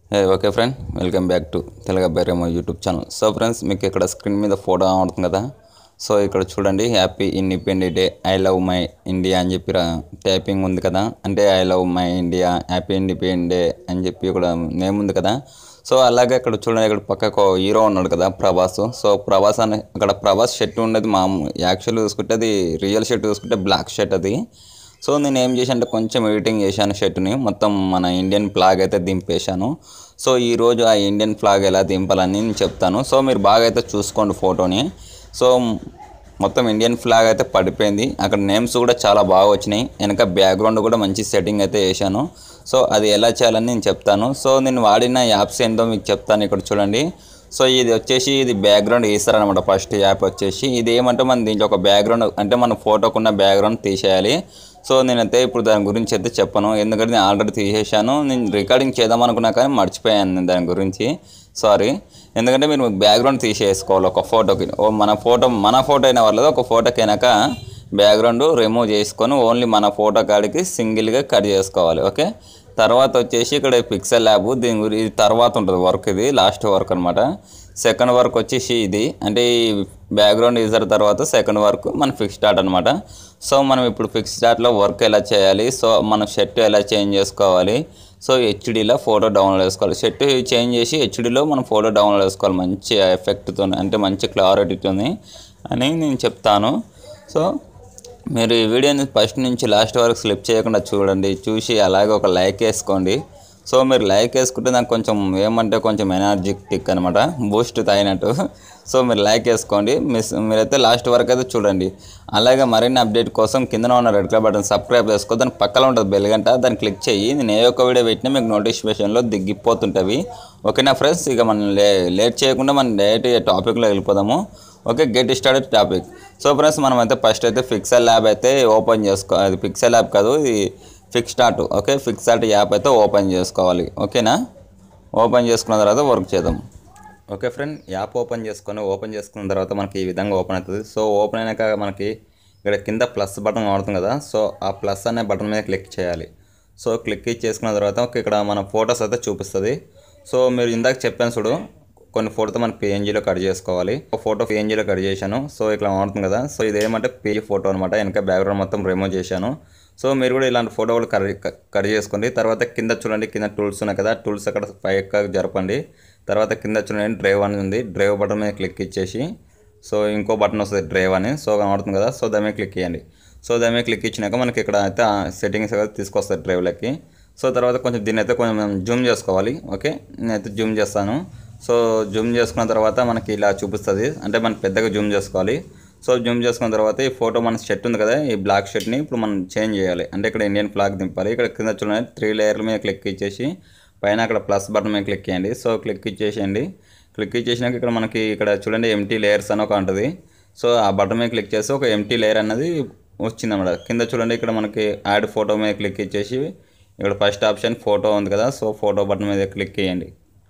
hey okay friend welcome back to Telugu బైరేమో YouTube channel so friends మీకు ఇక్కడ screen మీద ఫోటో కనబడుతుంది కదా సో ఇక్కడ చూడండి happy independent day I love my India అని చెప్పి టైపింగ్ ఉంది కదా అంటే I love my India happy independent day అని చెప్పి ఇక్కడ నేమ్ ఉంది కదా సో అలాగే ఇక్కడ చూడండి ఇక్కడ పక్కకు ఒక హీరో ఉన్నాడు కదా ప్రభాస్ సో ప్రభాస్ అని అక్కడ ప్రభాస్ షర్ట్ ఉండేది మా యాక్చువల్ చూసుకుంటే అది రియల్ షర్ట్ చూసుకుంటే బ్లాక్ షర్ట్ అది సో నేను ఏం చేశాను అంటే కొంచెం ఎడిటింగ్ చేశాను షర్ట్ని మొత్తం మన ఇండియన్ ఫ్లాగ్ అయితే దింపేశాను సో ఈరోజు ఆ ఇండియన్ ఫ్లాగ్ ఎలా దింపాలని నేను చెప్తాను సో మీరు బాగా అయితే చూసుకోండి ఫోటోని సో మొత్తం ఇండియన్ ఫ్లాగ్ అయితే పడిపోయింది అక్కడ నేమ్స్ కూడా చాలా బాగా వచ్చినాయి వెనక బ్యాక్గ్రౌండ్ కూడా మంచి సెట్టింగ్ అయితే వేశాను సో అది ఎలా చేయాలని నేను చెప్తాను సో నేను వాడిన యాప్స్ ఏంటో మీకు చెప్తాను ఇక్కడ చూడండి సో ఇది వచ్చేసి ఇది బ్యాక్గ్రౌండ్ వేస్తారనమాట ఫస్ట్ యాప్ వచ్చేసి ఇది ఏమంటే మన దీంట్లో ఒక బ్యాక్గ్రౌండ్ అంటే మన ఫోటోకున్న బ్యాక్గ్రౌండ్ తీసేయాలి సో నేనైతే ఇప్పుడు దాని గురించి అయితే చెప్పను ఎందుకంటే నేను ఆల్రెడీ తీసేశాను నేను రికార్డింగ్ చేద్దాం అనుకున్నా కానీ మర్చిపోయాను నేను దాని గురించి సారీ ఎందుకంటే మీరు బ్యాక్గ్రౌండ్ తీసేసుకోవాలి ఒక ఫోటోకి ఓ మన ఫోటో మన ఫోటో అయిన వాళ్ళది ఒక ఫోటోకి అయినాక బ్యాక్గ్రౌండ్ రిమూవ్ చేసుకొని ఓన్లీ మన ఫోటో కాడికి సింగిల్గా కట్ చేసుకోవాలి ఓకే తర్వాత వచ్చేసి ఇక్కడ పిక్సెల్ ల్యాబ్ దీని గురి ఇది తర్వాత ఉంటుంది వర్క్ ఇది లాస్ట్ వర్క్ అనమాట సెకండ్ వర్క్ వచ్చేసి ఇది అంటే ఈ బ్యాక్గ్రౌండ్ యూజర్ తర్వాత సెకండ్ వర్క్ మన ఫిక్స్ స్టార్ట్ అనమాట సో మనం ఇప్పుడు ఫిక్స్ స్టార్ట్లో వర్క్ ఎలా చేయాలి సో మన షర్ట్ ఎలా చేంజ్ చేసుకోవాలి సో హెచ్డీలో ఫోటో డౌన్లోడ్ చేసుకోవాలి షర్ట్ చేంజ్ చేసి హెచ్డీలో మనం ఫోటో డౌన్లోడ్ చేసుకోవాలి మంచి ఎఫెక్ట్తో అంటే మంచి క్లారిటీతో అని నేను చెప్తాను సో మీరు ఈ వీడియోని ఫస్ట్ నుంచి లాస్ట్ వరకు స్లిప్ చేయకుండా చూడండి చూసి అలాగే ఒక లైక్ వేసుకోండి సో మీరు లైక్ వేసుకుంటే నాకు కొంచెం ఏమంటే కొంచెం ఎనర్జెటిక్ అనమాట బూస్ట్ తాగినట్టు సో మీరు లైక్ వేసుకోండి మిస్ మీరైతే లాస్ట్ వరకు అయితే చూడండి అలాగే మరిన్ని అప్డేట్ కోసం కింద ఉన్న రెడ్ కలర్ బటన్ సబ్స్క్రైబ్ చేసుకో దాని పక్కన ఉంటుంది బెల్ గంట దాన్ని క్లిక్ చేయి నేను ఏ ఒక్క వీడియో పెట్టినా మీకు నోటిఫికేషన్లో దిగిపోతుంటవి ఓకేనా ఫ్రెండ్స్ ఇక మనం లే లేట్ చేయకుండా మనం డైరెక్ట్ టాపిక్లో వెళ్ళిపోదాము okay get started topic so friends మనం అయితే ఫస్ట్ అయితే పిక్సెల్ ల్యాబ్ అయితే ఓపెన్ చేసుకో అది పిక్సెల్ ల్యాబ్ కాదు ఇది PicsArt okay PicsArt app అయితే ఓపెన్ చేసుకోవాలి ఓకేనా ఓపెన్ చేసుకున్న తర్వాత వర్క్ చేద్దాం ఓకే ఫ్రెండ్ యాప్ ఓపెన్ చేసుకొని ఓపెన్ చేసుకున్న తర్వాత మనకి ఈ విధంగా ఓపెన్ అవుతుంది సో ఓపెన్ అయినాక మనకి ఇక్కడ కింద ప్లస్ బటన్ వాడుతుంది కదా సో ఆ ప్లస్ అనే బటన్ మీద క్లిక్ చేయాలి సో క్లిక్ చేసుకున్న తర్వాత ఓకే ఇక్కడ మన ఫొటోస్ అయితే చూపిస్తుంది సో మీరు ఇందాక చెప్పాను చూడు కొన్ని ఫోటోతో మనం పిఎన్జీలో కట్ చేసుకోవాలి ఒక ఫోటో పిఎన్జీలో కట్ చేశాను సో ఇట్లా మారుతుంది కదా సో ఇది ఏమంటే పేజీ ఫోటో అనమాట వెనక బ్యాక్గ్రౌండ్ మొత్తం రిమూవ్ చేశాను సో మీరు కూడా ఇలాంటి ఫోటోలు కట్ కట్ చేసుకోండి తర్వాత కింద చూడండి కింద టూల్స్ ఉన్నాయి కదా టూల్స్ అక్కడ పైకి జరపండి తర్వాత కింద చూడండి డ్రైవ్ అని ఉంది డ్రైవ్ బటన్ మీద క్లిక్ ఇచ్చేసి సో ఇంకో బటన్ వస్తుంది డ్రైవ్ అని సో కనబడుతుంది కదా సో దాని మీద క్లిక్ చేయండి సో దాని మీద క్లిక్ ఇచ్చినాక మనకి ఇక్కడ అయితే సెట్టింగ్స్ అయితే తీసుకొస్తుంది డ్రైవ్లకి సో తర్వాత కొంచెం దీన్ని అయితే కొంచెం జూమ్ చేసుకోవాలి ఓకే నేనైతే జూమ్ చేస్తాను సో జూమ్ చేసుకున్న తర్వాత మనకి ఇలా చూపిస్తుంది అంటే మనం పెద్దగా జూమ్ చేసుకోవాలి సో జూమ్ చేసుకున్న తర్వాత ఈ ఫోటో మన షర్ట్ ఉంది కదా ఈ బ్లాక్ షర్ట్ని ఇప్పుడు మనం చేంజ్ చేయాలి అంటే ఇక్కడ ఇండియన్ ఫ్లాగ్ దింపాలి ఇక్కడ కింద చూడండి త్రీ లేయర్ల మీద క్లిక్ ఇచ్చేసి పైన అక్కడ ప్లస్ బటన్ మీద క్లిక్ చేయండి సో క్లిక్ ఇచ్చేసేయండి క్లిక్ ఇచ్చేసినాక ఇక్కడ మనకి ఇక్కడ చూడండి ఎంటీ లేయర్స్ అని ఒక ఉంటుంది సో ఆ బటన్ మీద క్లిక్ చేస్తే ఒక ఎంటీ లేయర్ అన్నది వచ్చిందన్నమాట కింద చూడండి ఇక్కడ మనకి యాడ్ ఫోటో మీద క్లిక్ ఇచ్చేసి ఇక్కడ ఫస్ట్ ఆప్షన్ ఫోటో ఉంది కదా సో ఫోటో బటన్ మీద క్లిక్ చేయండి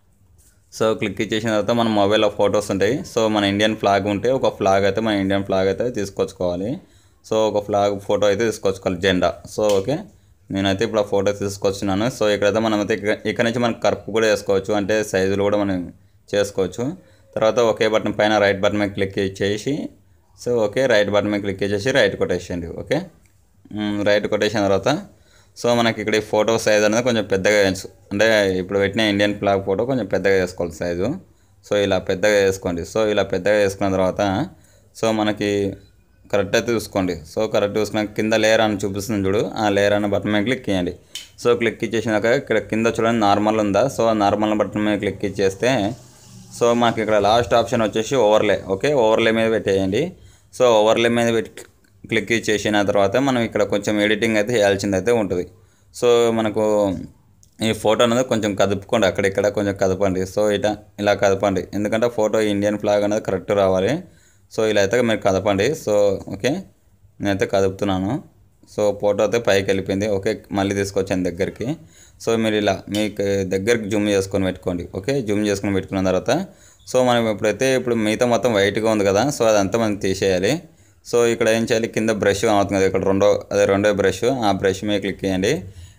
సో క్లిక్ ఇచ్చేసిన తర్వాత మన మొబైల్లో ఫొటోస్ ఉంటాయి సో మన ఇండియన్ ఫ్లాగ్ ఉంటే ఒక ఫ్లాగ్ అయితే మన ఇండియన్ ఫ్లాగ్ అయితే తీసుకొచ్చుకోవాలి సో ఒక ఫ్లాగ్ ఫోటో అయితే తీసుకొచ్చుకోవాలి జెండా సో ఓకే నేనైతే ఇప్పుడు ఆ ఫోటో తీసుకొచ్చినాను సో ఇక్కడైతే మనం అయితే ఇక్కడ నుంచి మనం కర్ప్ కూడా వేసుకోవచ్చు అంటే సైజులు కూడా మనం చేసుకోవచ్చు తర్వాత ఒకే బటన్ పైన రైట్ బటన్ మీద క్లిక్ చేసి సో ఓకే రైట్ బటన్ మీద క్లిక్ చేసి రైట్ కొట్టేసేయండి ఓకే రైట్ కొట్టేసిన తర్వాత సో మనకి ఇక్కడ ఈ ఫోటో సైజ్ అనేది కొంచెం పెద్దగా వేయచ్చు అంటే ఇప్పుడు పెట్టిన ఇండియన్ ఫ్లాగ్ ఫోటో కొంచెం పెద్దగా వేసుకోవాలి సైజు సో ఇలా పెద్దగా వేసుకోండి సో ఇలా పెద్దగా వేసుకున్న తర్వాత సో మనకి కరెక్ట్ అయితే చూసుకోండి సో కరెక్ట్ చూసుకున్నాక కింద లేయర్ అని చూపిస్తుంది చూడు ఆ లేయర్ అనే బటన్ మీద క్లిక్ చేయండి సో క్లిక్ ఇచ్చేసినాక ఇక్కడ కింద చూడండి నార్మల్ ఉందా సో ఆ నార్మల్ బటన్ మీద క్లిక్ ఇచ్చేస్తే సో మనకి ఇక్కడ లాస్ట్ ఆప్షన్ వచ్చేసి ఓవర్లే ఓకే ఓవర్లే మీద పెట్టేయండి సో ఓవర్లే మీద పెట్టి క్లిక్ చేసిన తర్వాత మనం ఇక్కడ కొంచెం ఎడిటింగ్ అయితే చేయాల్సింది అయితే ఉంటుంది సో మనకు ఈ ఫోటో అనేది కొంచెం కదుపుకోండి అక్కడిక్కడ కొంచెం కదపండి సో ఇట ఇలా కదపండి ఎందుకంటే ఫోటో ఇండియన్ ఫ్లాగ్ అనేది కరెక్ట్ రావాలి సో ఇలా అయితే మీరు కదపండి సో ఓకే నేనైతే కదుపుతున్నాను సో ఫోటో అయితే పైకి వెళ్ళిపోయింది ఓకే మళ్ళీ తీసుకొచ్చాను దగ్గరికి సో మీరు ఇలా మీకు దగ్గరికి జూమ్ చేసుకొని పెట్టుకోండి ఓకే జూమ్ చేసుకొని పెట్టుకున్న తర్వాత సో మనం ఇప్పుడైతే ఇప్పుడు మిగతా మొత్తం వైట్గా ఉంది కదా సో అదంతా మనం తీసేయాలి సో ఇక్కడ ఏం చేయాలి కింద బ్రష్ అవుతుంది కదా ఇక్కడ రెండో అదే రెండో బ్రష్ ఆ బ్రష్ మీద క్లిక్ చేయండి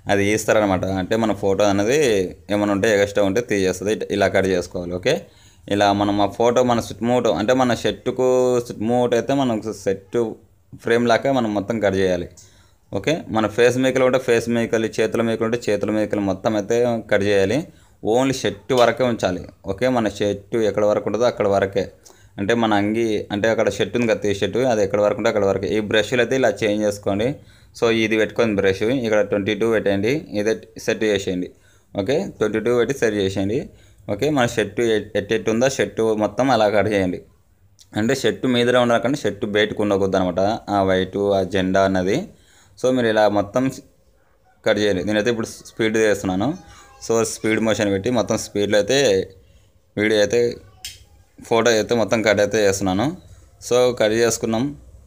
అది ఇస్తారనమాట అంటే మన ఫోటో అనేది ఏమైనా ఉంటే ఎక్స్ట్రా ఉంటే తీసేస్తుంది ఇలా కట్ చేసుకోవాలి ఓకే ఇలా మనం ఆ ఫోటో మన మూట అంటే మన షర్టుకు మూట అయితే మనం సెట్ ఫ్రేమ్ లాగా మనం మొత్తం కట్ చేయాలి ఓకే మన ఫేస్ మేకలు ఉంటే ఫేస్ మేకలు చేతుల మేకలు ఉంటే చేతుల మేకలు మొత్తం అయితే కట్ చేయాలి ఓన్లీ షర్ట్ వరకే ఉంచాలి ఓకే మన షర్టు ఎక్కడ వరకు ఉంటుందో అక్కడ వరకే అంటే మన అంగి అంటే అక్కడ షర్ట్ ఉంది కదా షర్ట్ అది ఎక్కడ వరకు ఉంటే అక్కడ వరకే ఈ బ్రష్లు అయితే ఇలా చేంజ్ చేసుకోండి సో ఇది పెట్టుకోండి బ్రష్ ఇక్కడ ట్వంటీ టూ పెట్టండి ఇదే సెట్ చేసేయండి ఓకే ట్వంటీ టూ పెట్టి సెట్ చేసేయండి ఓకే మన షర్టు ఎట్టెట్టు ఉందో షర్టు మొత్తం అలా కట్ చేయండి అంటే షర్టు మీదనే ఉండకండి షర్టు బయటకు ఉండకూడదు అనమాట ఆ వైటు ఆ జెండా అన్నది సో మీరు ఇలా మొత్తం కట్ చేయాలి నేనైతే ఇప్పుడు స్పీడ్ చేస్తున్నాను సో స్పీడ్ మోషన్ పెట్టి మొత్తం స్పీడ్లో అయితే వీడియో అయితే ఫోటో అయితే మొత్తం కట్ అయితే చేస్తున్నాను సో కట్ చేసుకున్నాం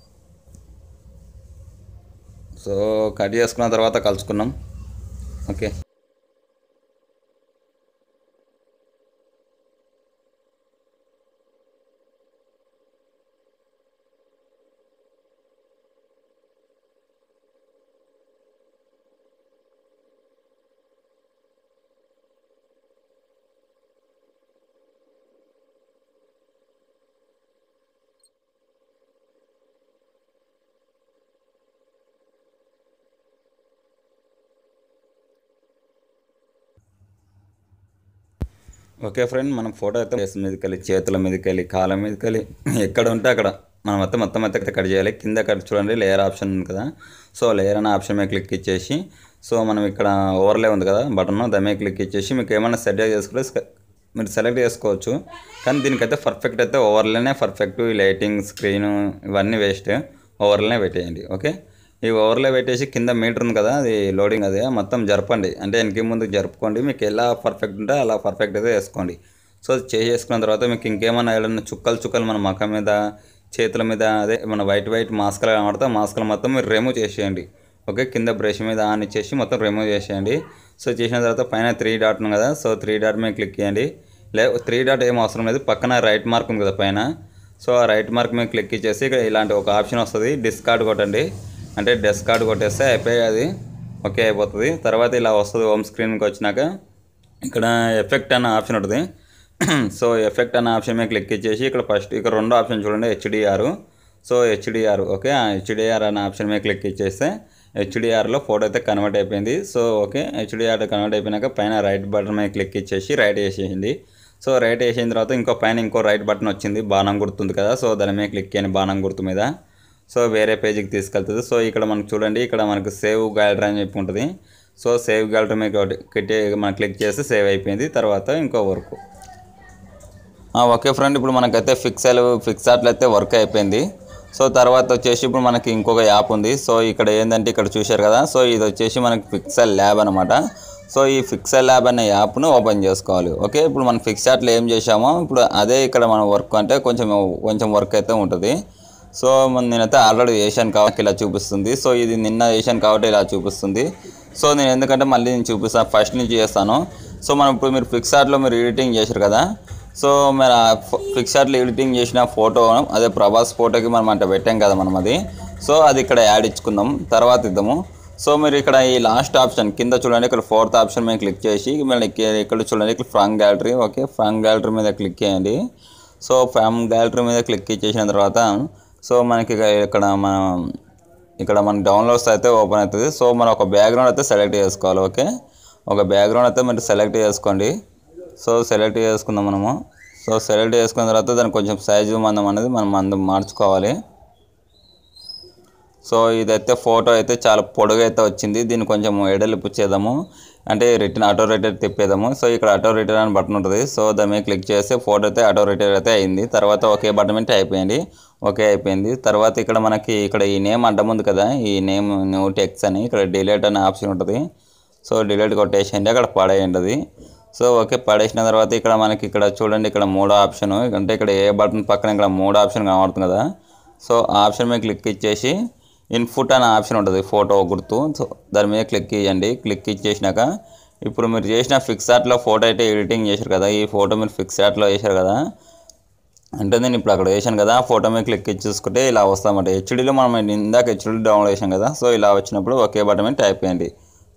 సో కట్ చేసుకున్న తర్వాత కలుసుకున్నాం ఓకే ఓకే ఫ్రెండ్ మనం ఫోటో అయితే ఫేస్ మీదకి వెళ్ళి చేతుల మీదకి వెళ్ళి కాళ్ళ మీదకి వెళ్ళి ఎక్కడ ఉంటే అక్కడ మనం మొత్తం మొత్తం అయితే కట్ చేయాలి కింద కట్ చూడండి లేయర్ ఆప్షన్ ఉంది కదా సో లేయర్ అనే ఆప్షన్ మీద క్లిక్ ఇచ్చేసి సో మనం ఇక్కడ ఓవర్లే ఉంది కదా బటన్ దాని మీద క్లిక్ ఇచ్చేసి మీకు ఏమైనా సెట్ చేసుకుంటే స్క- మీరు సెలెక్ట్ చేసుకోవచ్చు కానీ దీనికైతే పర్ఫెక్ట్ అయితే ఓవర్లేనే పర్ఫెక్ట్ ఈ లైటింగ్ స్క్రీన్ ఇవన్నీ వేస్ట్ ఓవర్లేనే పెట్టేయండి ఓకే ఈ ఓవర్లే పెట్టేసి కింద మీటర్ ఉంది కదా అది లోడింగ్ అదే మొత్తం జరపండి అంటే వెనక ముందు జరుపుకోండి మీకు ఎలా పర్ఫెక్ట్ ఉంటే అలా పర్ఫెక్ట్ అయితే వేసుకోండి సో అది చేసుకున్న తర్వాత మీకు ఇంకేమైనా ఏదైనా చుక్కలు చుక్కలు మన ముఖం మీద చేతుల మీద అదే మన వైట్ వైట్ మాస్కులు కనబడితే మాస్కులు మొత్తం మీరు రిమూవ్ చేసేయండి ఓకే కింద బ్రష్ మీద ఆన్ ఇచ్చేసి మొత్తం రిమూవ్ చేసేయండి సో చేసిన తర్వాత పైన త్రీ డాట్ ఉంది కదా సో త్రీ డాట్ మీద క్లిక్ చేయండి లే త్రీ డాట్ ఏం అవసరం లేదు పక్కన రైట్ మార్క్ ఉంది కదా పైన సో ఆ రైట్ మార్క్ మీద క్లిక్ ఇచ్చేసి ఇక్కడ ఇలాంటి ఒక ఆప్షన్ వస్తుంది డిస్కార్డ్ కొట్టండి అంటే డిస్కార్డ్ కొట్టేస్తే అయిపోయి అది ఓకే అయిపోతుంది తర్వాత ఇలా వస్తుంది హోమ్ స్క్రీన్కి వచ్చినాక ఇక్కడ ఎఫెక్ట్ అన్న ఆప్షన్ ఉంటుంది సో ఎఫెక్ట్ అన్న ఆప్షన్ మీద క్లిక్ ఇచ్చేసి ఇక్కడ ఫస్ట్ ఇక్కడ రెండో ఆప్షన్ చూడండి హెచ్డిఆర్ సో హెచ్డిఆర్ ఓకే ఆ హెచ్డిఆర్ అనే ఆప్షన్ మీద క్లిక్ ఇచ్చేస్తే హెచ్డిఆర్లో ఫోటో అయితే కన్వర్ట్ అయిపోయింది సో ఓకే హెచ్డిఆర్ కన్వర్ట్ అయిపోయినాక పైన రైట్ బటన్ మీద క్లిక్ ఇచ్చేసి రైట్ వేసేసింది సో రైట్ వేసిన తర్వాత ఇంకో పైన ఇంకో రైట్ బటన్ వచ్చింది బాణం గుర్తుంది కదా సో దాని మీద క్లిక్ చేయండి బాణం గుర్తు మీద సో వేరే పేజీకి తీసుకెళ్తుంది సో ఇక్కడ మనకు చూడండి ఇక్కడ మనకు సేవ్ గ్యాలరీ అని చెప్పి ఉంటుంది సో సేవ్ గ్యాలరీ మీద ఒకటి పెట్టి మనం క్లిక్ చేస్తే సేవ్ అయిపోయింది తర్వాత ఇంకో వర్క్ ఓకే ఫ్రెండ్ ఇప్పుడు మనకైతే ఫిక్సెల్ ఫిక్సార్ట్లు అయితే వర్క్ అయిపోయింది సో తర్వాత వచ్చేసి ఇప్పుడు మనకి ఇంకొక యాప్ ఉంది సో ఇక్కడ ఏంటంటే ఇక్కడ చూశారు కదా సో ఇది వచ్చేసి మనకి ఫిక్సెల్ ల్యాబ్ అనమాట సో ఈ ఫిక్సెల్ ల్యాబ్ అనే యాప్ను ఓపెన్ చేసుకోవాలి ఓకే ఇప్పుడు మనం ఫిక్సార్ట్లో ఏం చేసామో ఇప్పుడు అదే ఇక్కడ మన వర్క్ అంటే కొంచెం కొంచెం వర్క్ అయితే ఉంటుంది సో మన నేనైతే ఆల్రెడీ చేశాను కాబట్టి ఇలా చూపిస్తుంది సో ఇది నిన్న చేశాను కాబట్టి ఇలా చూపిస్తుంది సో నేను ఎందుకంటే మళ్ళీ నేను చూపిస్తాను ఫస్ట్ నుంచి చేస్తాను సో మనం ఇప్పుడు మీరు ఫిక్సార్ట్లో మీరు ఎడిటింగ్ చేశారు కదా సో మరి ఆ ఫిక్సార్ట్లో ఎడిటింగ్ చేసిన ఫోటో అదే ప్రభాస్ ఫోటోకి మనం అంటే పెట్టాం కదా మనం అది సో అది ఇక్కడ యాడ్ ఇచ్చుకుందాం తర్వాత ఇద్దాము సో మీరు ఇక్కడ ఈ లాస్ట్ ఆప్షన్ కింద చూడండి ఇక్కడ ఫోర్త్ ఆప్షన్ మీద క్లిక్ చేసి మళ్ళీ ఇక్కడ ఇక్కడ చూడండి ఇక్కడ front gallery okay front gallery మీద క్లిక్ చేయండి సో ఫ్రమ్ గ్యాలరీ మీద క్లిక్ చేసిన తర్వాత సో మనకి ఇక ఇక్కడ మనం ఇక్కడ మన డౌన్లోడ్స్ అయితే ఓపెన్ అవుతుంది సో మనం ఒక బ్యాక్గ్రౌండ్ అయితే సెలెక్ట్ చేసుకోవాలి ఓకే ఒక బ్యాక్గ్రౌండ్ అయితే మీరు సెలెక్ట్ చేసుకోండి సో సెలెక్ట్ చేసుకుందాం మనము సో సెలెక్ట్ చేసుకున్న తర్వాత దానికి కొంచెం సైజు మందం అనేది మనం మందం మార్చుకోవాలి సో ఇదైతే ఫోటో అయితే చాలా పొడుగు అయితే వచ్చింది దీన్ని కొంచెం ఎడలిపు చేద్దాము అంటే రిటర్న్ ఆటో రిటర్ తిప్పేదాము సో ఇక్కడ ఆటో రిటర్ అని బటన్ ఉంటుంది సో దాని మీద క్లిక్ చేస్తే ఫోటో అయితే ఆటో రిటర్ అయితే అయింది తర్వాత ఒకే బటన్ మీద అయిపోయింది ఓకే అయిపోయింది తర్వాత ఇక్కడ మనకి ఇక్కడ ఈ నేమ్ అడ్డం ఉంది కదా ఈ నేమ్ న్యూ టెక్స్ అని ఇక్కడ డిలీట్ అనే ఆప్షన్ ఉంటుంది సో డిలీట్ కొట్టేసేయండి అక్కడ పడేయండి అది సో ఓకే పడేసిన తర్వాత ఇక్కడ మనకి ఇక్కడ చూడండి ఇక్కడ మూడో ఆప్షన్ అంటే ఇక్కడ ఏ బటన్ పక్కన ఇక్కడ మూడో ఆప్షన్ కనబడుతుంది కదా సో ఆ ఆప్షన్ మీద క్లిక్ ఇచ్చేసి ఇన్పుట్ అనే ఆప్షన్ ఉంటుంది ఫోటో గుర్తు సో దాని మీద క్లిక్ చేయండి క్లిక్ ఇచ్చేసినాక ఇప్పుడు మీరు చేసిన ఫిక్స్ ఆర్ట్లో ఫోటో అయితే ఎడిటింగ్ చేశారు కదా ఈ ఫోటో మీరు ఫిక్స్ ఆర్ట్లో వేశారు కదా అంటే నేను ఇప్పుడు అక్కడ వేసాను కదా ఆ ఫోటో మీద క్లిక్ ఇచ్చి చూసుకుంటే ఇలా వస్తామన్నమాట హెచ్డీలో మనం ఇందాక హెచ్డీ డౌన్లోడ్ చేసాం కదా సో ఇలా వచ్చినప్పుడు ఒకే బటన్ మీద టైప్ చేయండి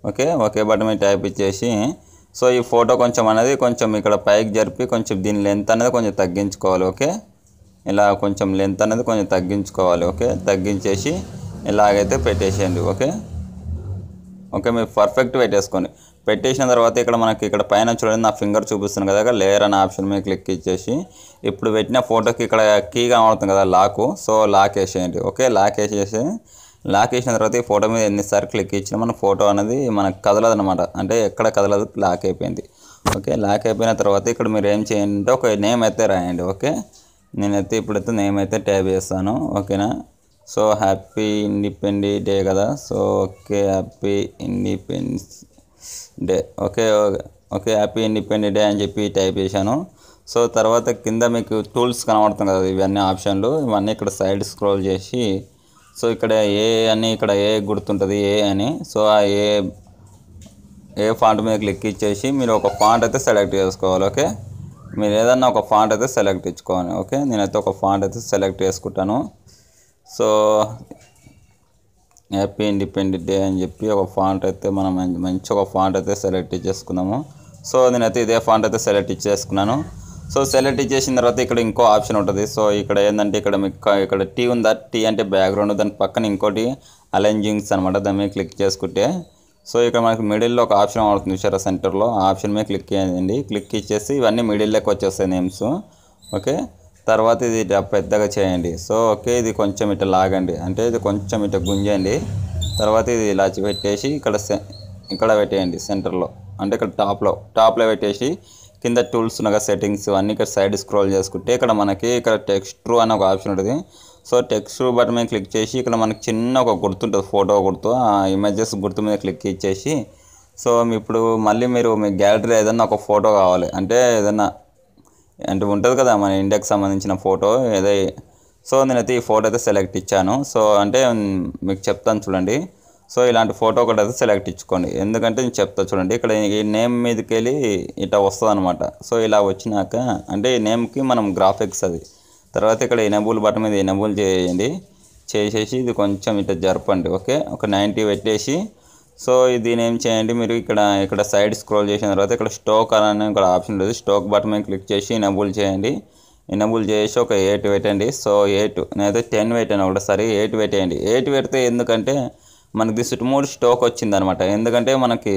ఓకే ఓకే బటన్ మీద ట్యాప్ ఇచ్చేసి సో ఈ ఫోటో కొంచెం అనేది కొంచెం ఇక్కడ పైకి జరిపి కొంచెం దీని లెంత్ అనేది కొంచెం తగ్గించుకోవాలి ఓకే ఇలా కొంచెం లెంత్ అనేది కొంచెం తగ్గించుకోవాలి ఓకే తగ్గించేసి ఇలాగైతే పెట్టేసేయండి ఓకే ఓకే మీరు పర్ఫెక్ట్ పెట్టేసుకోండి పెట్టేసిన తర్వాత ఇక్కడ మనకి ఇక్కడ పైన చూడండి నా ఫింగర్ చూపిస్తుంది కదా ఇక్కడ లేయర్ అనే ఆప్షన్ మీద క్లిక్ ఇచ్చేసి ఇప్పుడు పెట్టిన ఫోటోకి ఇక్కడ కీ కనబడుతుంది కదా లాకు సో లాక్ వేసేయండి ఓకే లాక్ వేసేసి లాక్ వేసిన తర్వాత ఈ ఫోటో మీద ఎన్నిసార్లు క్లిక్ ఇచ్చినా మన ఫోటో అనేది మనకు కదలదు అనమాట అంటే ఎక్కడ కదలదు లాక్ అయిపోయింది ఓకే లాక్ అయిపోయిన తర్వాత ఇక్కడ మీరు ఏం చేయండి అంటే ఒక నేమ్ అయితే రాయండి ఓకే నేనైతే ఇప్పుడైతే నేమ్ అయితే ట్యాబ్ చేస్తాను ఓకేనా సో హ్యాపీ ఇండిపెండెన్స్ డే కదా so okay happy independence day okay okay happy independence day అని చెప్పి టైప్ చేశాను సో తర్వాత కింద మీకు టూల్స్ కనబడుతుంది కదా ఇవన్నీ ఆప్షన్లు ఇవన్నీ ఇక్కడ సైడ్ స్క్రోల్ చేసి సో ఇక్కడ ఏ అని ఇక్కడ ఏ గుర్తుంటుంది ఏ అని సో ఆ ఏ ఏ ఫాంట్ మీద క్లిక్ ఇచ్చేసి మీరు ఒక ఫాంట్ అయితే సెలెక్ట్ చేసుకోవాలి ఓకే మీరు ఏదన్నా ఒక ఫాంట్ అయితే సెలెక్ట్ ఇచ్చుకోవాలి ఓకే నేనైతే ఒక ఫాంట్ అయితే సెలెక్ట్ చేసుకుంటాను సో హ్యాపీ ఇండిపెండెంట్ డే అని చెప్పి ఒక ఫాంట్ అయితే మనం మంచి మంచి ఒక ఫాంట్ అయితే సెలెక్ట్ చేసుకుందాము సో నేనైతే ఇదే ఫాంట్ అయితే సెలెక్ట్ ఇచ్చేసుకున్నాను సో సెలెక్ట్ ఇచ్చేసిన తర్వాత ఇక్కడ ఇంకో ఆప్షన్ ఉంటుంది సో ఇక్కడ ఏంటంటే ఇక్కడ మీకు క- ఇక్కడ టీ ఉందా టీ అంటే బ్యాక్గ్రౌండ్ దాని పక్కన ఇంకోటి అలెంజింగ్స్ అనమాట దాని మీద క్లిక్ చేసుకుంటే సో ఇక్కడ మనకి మిడిల్లో ఒక ఆప్షన్ అవుతుంది చూసారా సెంటర్లో ఆ ఆప్షన్ మీద క్లిక్ చేయండి క్లిక్ ఇచ్చేసి ఇవన్నీ మిడిల్లోకి వచ్చేస్తాయి నేమ్స్ ఓకే తర్వాత ఇది ఇట్లా పెద్దగా చేయండి సో ఓకే ఇది కొంచెం ఇట్లా లాగండి అంటే ఇది కొంచెం ఇట్లా గుంజండి తర్వాత ఇది ఇలా పెట్టేసి ఇక్కడ సె- ఇక్కడ పెట్టేయండి సెంటర్లో అంటే ఇక్కడ టాప్లో టాప్లో పెట్టేసి కింద టూల్స్ ఉన్నగా సెట్టింగ్స్ అన్నీ ఇక్కడ సైడ్ స్క్రోల్ చేసుకుంటే ఇక్కడ మనకి ఇక్కడ టెక్స్ట్రూ అనే ఒక ఆప్షన్ ఉంటుంది సో టెక్స్ట్ బటన్ మీద క్లిక్ చేసి ఇక్కడ మనకి చిన్న ఒక గుర్తు ఉంటుంది ఫోటో గుర్తు ఆ ఇమేజెస్ గుర్తు మీద క్లిక్ ఇచ్చేసి సో మీ ఇప్పుడు మళ్ళీ మీరు మీ గ్యాలరీలో ఏదన్నా ఒక ఫోటో కావాలి అంటే ఏదన్నా అంటే ఉంటుంది కదా మన ఇండియాకి సంబంధించిన ఫోటో ఏదో సో నేనైతే ఈ ఫోటో అయితే సెలెక్ట్ ఇచ్చాను సో అంటే మ్, మీకు చెప్తాను చూడండి సో ఇలాంటి ఫోటో ఒకటి అయితే సెలెక్ట్ ఇచ్చుకోండి ఎందుకంటే నేను చెప్తా చూడండి ఇక్కడ ఈ నేమ్ మీదకి వెళ్ళి ఇట్లా వస్తుంది అనమాట సో ఇలా వచ్చినాక అంటే ఈ నేమ్కి మనం గ్రాఫిక్స్ అది తర్వాత ఇక్కడ ఎనబుల్ బటన్ మీద ఎనబుల్ చేయండి చేసేసి ఇది కొంచెం ఇట్లా జరపండి ఓకే ఒక నైంటీ పెట్టేసి సో దీని ఏం చేయండి మీరు ఇక్కడ ఇక్కడ సైడ్ స్క్రోల్ చేసిన తర్వాత ఇక్కడ స్టోక్ అనే ఇక్కడ ఆప్షన్ ఉంటుంది స్టోక్ బటన్ మీద క్లిక్ చేసి ఎనబుల్ చేయండి ఎనబుల్ చేసి ఒక ఎయిట్ పెట్టండి సో ఎయిట్ నేనైతే టెన్ పెట్టాను ఒకటేసారి ఎయిట్ పెట్టేయండి ఎయిట్ పెడితే ఎందుకంటే మనకి చుట్టుమూడు స్టోక్ వచ్చింది అనమాట ఎందుకంటే మనకి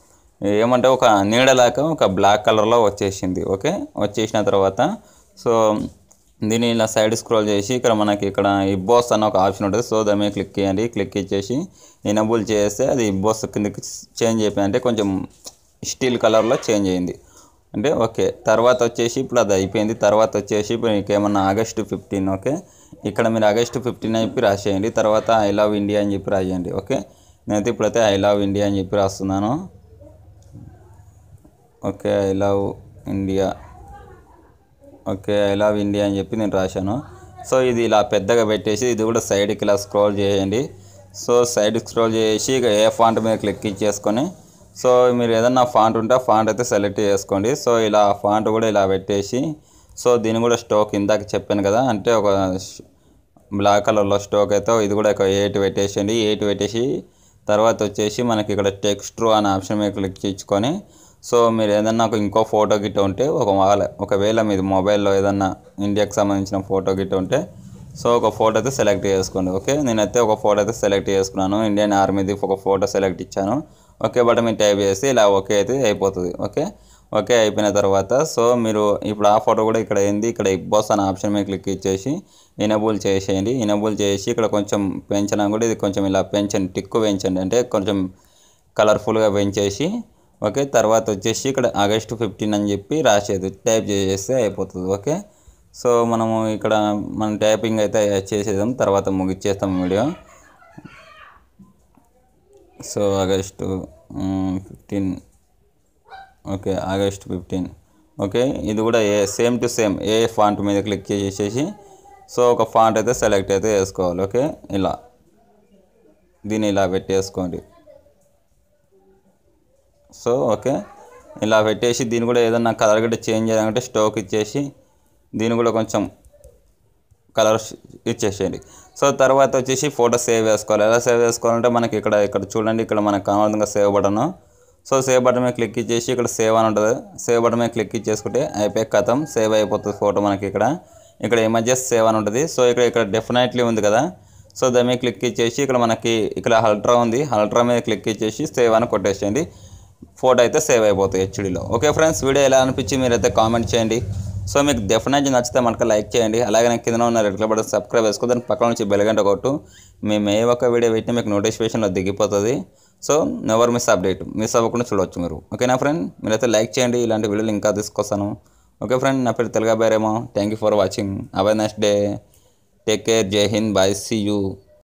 ఏమంటే ఒక నీడలాగా ఒక బ్లాక్ కలర్లో వచ్చేసింది ఓకే వచ్చేసిన తర్వాత సో దీన్ని ఇలా సైడ్ స్క్రోల్ చేసి ఇక్కడ మనకి ఇక్కడ ఇబ్బోస్ అన్న ఒక ఆప్షన్ ఉంటుంది సో దాని మీద క్లిక్ చేయండి క్లిక్ ఇచ్చేసి ఎనబుల్ చేస్తే అది ఇబ్బోస్ కిందకి చేంజ్ అయిపోయింది అంటే కొంచెం స్టీల్ కలర్లో చేంజ్ అయింది అంటే ఓకే తర్వాత వచ్చేసి ఇప్పుడు అది అయిపోయింది తర్వాత వచ్చేసి ఇప్పుడు మీకు ఏమన్నా ఆగస్టు ఫిఫ్టీన్ ఓకే ఇక్కడ మీరు ఆగస్టు ఫిఫ్టీన్ అని చెప్పి రాసేయండి తర్వాత ఐ లవ్ ఇండియా అని చెప్పి రాసేయండి ఓకే నేనైతే ఇప్పుడైతే ఐ లవ్ ఇండియా అని చెప్పి రాస్తున్నాను okay I love India okay I love India అని చెప్పి నేను రాశాను సో ఇది ఇలా పెద్దగా పెట్టేసి ఇది కూడా సైడ్కి ఇలా స్క్రోల్ చేయండి సో సైడ్ స్క్రోల్ చేసి ఇక ఏ ఫాంట్ మీద క్లిక్ ఇచ్చేసుకొని సో మీరు ఏదన్నా ఫాంట్ ఉంటే ఆ ఫాంట్ అయితే సెలెక్ట్ చేసుకోండి సో ఇలా ఫాంట్ కూడా ఇలా పెట్టేసి సో దీన్ని కూడా స్టోక్ ఇందాక చెప్పాను కదా అంటే ఒక బ్లాక్ కలర్లో స్టోక్ అయితే ఇది కూడా ఒక ఎయిట్ పెట్టేసేయండి ఎయిట్ పెట్టేసి తర్వాత వచ్చేసి మనకి ఇక్కడ టెక్స్ట్ అనే ఆప్షన్ మీద క్లిక్ చేసుకొని సో మీరు ఏదన్నా ఒక ఇంకో ఫోటో గిట్ట ఉంటే ఒక వాళ్ళ ఒకవేళ మీది మొబైల్లో ఏదన్నా ఇండియాకి సంబంధించిన ఫోటో గిట్ట ఉంటే సో ఒక ఫోటో అయితే సెలెక్ట్ చేసుకోండి ఓకే నేనైతే ఒక ఫోటో అయితే సెలెక్ట్ చేసుకున్నాను ఇండియన్ ఆర్మీది ఒక ఫోటో సెలెక్ట్ ఇచ్చాను ఓకే బట్ మీరు టైప్ చేసి ఇలా ఓకే అయితే అయిపోతుంది ఓకే ఓకే అయిపోయిన తర్వాత సో మీరు ఇప్పుడు ఆ ఫోటో కూడా ఇక్కడ ఏంది ఇక్కడ ఇబ్బాస్ అనే ఆప్షన్ మీద క్లిక్ ఇచ్చేసి ఇనబుల్ చేసేయండి ఇనబుల్ చేసి ఇక్కడ కొంచెం పెంచినా కూడా ఇది కొంచెం ఇలా పెంచండి టిక్కు పెంచండి అంటే కొంచెం కలర్ఫుల్గా పెంచేసి ఓకే తర్వాత వచ్చేసి ఇక్కడ ఆగస్టు ఫిఫ్టీన్ అని చెప్పి రాసేది టైప్ చేసేస్తే అయిపోతుంది ఓకే సో మనము ఇక్కడ మనం టైపింగ్ అయితే చేసేదాం తర్వాత ముగిచ్చేస్తాం video so August fifteen okay August fifteen okay ఇది కూడా ఏ సేమ్ టు సేమ్ ఏ ఫాంట్ మీద క్లిక్ చేసేసి సో ఒక ఫాంట్ అయితే సెలెక్ట్ అయితే చేసుకోవాలి ఓకే ఇలా దీన్ని ఇలా పెట్టేసుకోండి సో ఓకే ఇలా పెట్టేసి దీన్ని కూడా ఏదన్నా కలర్ గట్ట చేంజ్ చేయాలంటే స్టోక్ ఇచ్చేసి దీన్ని కూడా కొంచెం కలర్ ఇచ్చేసేయండి సో తర్వాత వచ్చేసి ఫోటో సేవ్ చేసుకోవాలి ఎలా సేవ్ చేసుకోవాలంటే మనకి ఇక్కడ ఇక్కడ చూడండి ఇక్కడ మనకు కనబడుతుంది save button so save button మీద క్లిక్ ఇచ్చేసి ఇక్కడ సేవ్ అని ఉంటుంది సేవ్ బటన్ మీద క్లిక్ ఇచ్చేసుకుంటే అయిపోయి కథం సేవ్ అయిపోతుంది ఫోటో మనకి ఇక్కడ ఇక్కడ ఇమేజెస్ సేవ్ అని ఉంటుంది సో ఇక్కడ ఇక్కడ డెఫినెట్లీ ఉంది కదా సో దాని మీద క్లిక్ ఇచ్చేసి ఇక్కడ మనకి ఇక్కడ అల్ట్రా ఉంది అల్ట్రా మీద క్లిక్ ఇచ్చేసి సేవ్ అని కొట్టేసేయండి ఫోటో అయితే సేవ్ అయిపోతాయి హెచ్డీలో ఓకే ఫ్రెండ్స్ వీడియో ఎలా అనిపించి మీరైతే కామెంట్ చేయండి సో మీకు డెఫినెట్గా నచ్చితే మనకు లైక్ చేయండి అలాగే నాకు కింద ఉన్న రెడ్ కలర్ బటన్ సబ్స్క్రైబ్ చేసుకో దాని పక్కన నుంచి బెల్గంట కొట్టు మేము ఏ ఒక్క వీడియో పెట్టినా మీకు నోటిఫికేషన్లో దిగిపోతుంది so never miss update miss అవ్వకుండా చూడవచ్చు మీరు ఓకేనా ఫ్రెండ్ మీరైతే లైక్ చేయండి ఇలాంటి వీడియోలు ఇంకా తీసుకొస్తాను ఓకే ఫ్రెండ్ నా పేరు తెలుగా బేరేమో thank you for watching our next day take care Jai Hind bye see you